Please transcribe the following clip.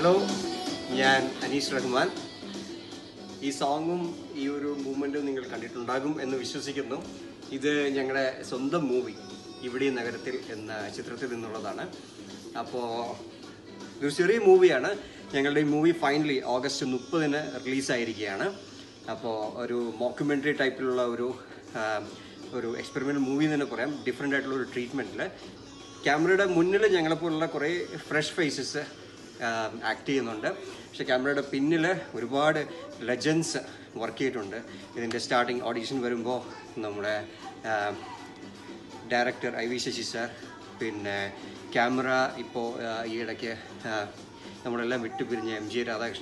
hello ഞാൻ അനീഷ് റഹ്മാൻ ഈ സോങ്ങും ഈ ഒരു മൂവ്മെൻറ്റും നിങ്ങൾ കണ്ടിട്ടുണ്ടാകും എന്ന് വിശ്വസിക്കുന്നു ഇത് ഞങ്ങളുടെ സ്വന്തം മൂവി ഇവിടെ ഈ നഗരത്തിൽ എന്ന ചിത്രത്തിൽ നിന്നുള്ളതാണ് അപ്പോൾ ഇതൊരു ചെറിയ മൂവിയാണ് ഞങ്ങളുടെ ഈ മൂവി ഫൈനലി ഓഗസ്റ്റ് മുപ്പതിന് റിലീസായിരിക്കുകയാണ് അപ്പോൾ ഒരു മോക്യുമെൻ്ററി ടൈപ്പിലുള്ള ഒരു ആ, ഒരു എക്സ്പെരിമെൻ്റ് മൂവി എന്ന് തന്നെ പറയാം ഡിഫറെൻ്റ് ആയിട്ടുള്ള ഒരു ട്രീറ്റ്മെൻറ്റിൽ ക്യാമറയുടെ മുന്നിൽ ഞങ്ങളെപ്പോലുള്ള കുറേ ഫ്രഷ് ഫേസസ് ആക്ട് ചെയ്യുന്നുണ്ട് പക്ഷെ ക്യാമറയുടെ പിന്നിൽ ഒരുപാട് ലെജൻസ് വർക്ക് ചെയ്തിട്ടുണ്ട് ഇതിൻ്റെ സ്റ്റാർട്ടിങ് ഓഡീഷൻ വരുമ്പോൾ നമ്മുടെ director I V Sasi sir പിന്നെ ക്യാമറ ഇപ്പോൾ ഈ ഇടയ്ക്ക് ആ, നമ്മളെല്ലാം വിട്ടുപിരിഞ്ഞ എം ജി രാധാകൃഷ്ണൻ